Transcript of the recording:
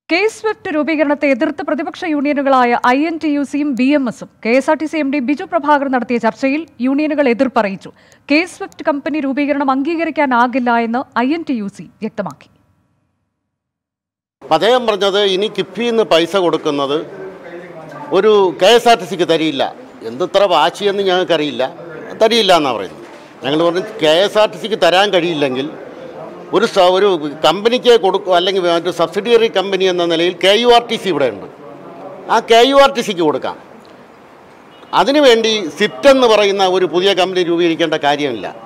K Swift രൂപീകരണത്തെ എതിർത്ത് പ്രതിപക്ഷ യൂണിയനുകളായ ഐ എൻ ടി യു സിയും ബി എം എസും K S R T C M D Biju Prabhakar നടത്തിയ ചർച്ചയിൽ യൂണിയനുകൾ എതിർപ്പറിയിച്ചു കെ സ്വിഫ്റ്റ് കമ്പനി രൂപീകരണം അംഗീകരിക്കാനാകില്ല എന്ന് I N T U C വ്യക്തമാക്കി അദ്ദേഹം പറഞ്ഞത് ഇനി കിഫ്ബിന്ന് പൈസ കൊടുക്കുന്നത് ഒരു കെ എസ് ആർ ടി സിക്ക് തരിയില്ല എന്തിത്ര വാശിയെന്ന് ഞങ്ങൾക്കറിയില്ല തരിയില്ല എന്നാണ് പറയുന്നത് ഞങ്ങൾ പറഞ്ഞു കെ എസ് ആർ ടി സിക്ക് തരാൻ കഴിയില്ലെങ്കിൽ ഒരു സ- ഒരു കമ്പനിക്ക് കൊടുക്കും അല്ലെങ്കിൽ മറ്റു സബ്സിഡിയറി കമ്പനി എന്ന നിലയിൽ K U R T C ഇവിടെ ഉണ്ട് ആ കെ യു ആർ ടി സിക്ക് കൊടുക്കാം അതിനുവേണ്ടി സിറ്റ് എന്ന് പറയുന്ന ഒരു പുതിയ കമ്പനി രൂപീകരിക്കേണ്ട കാര്യമില്ല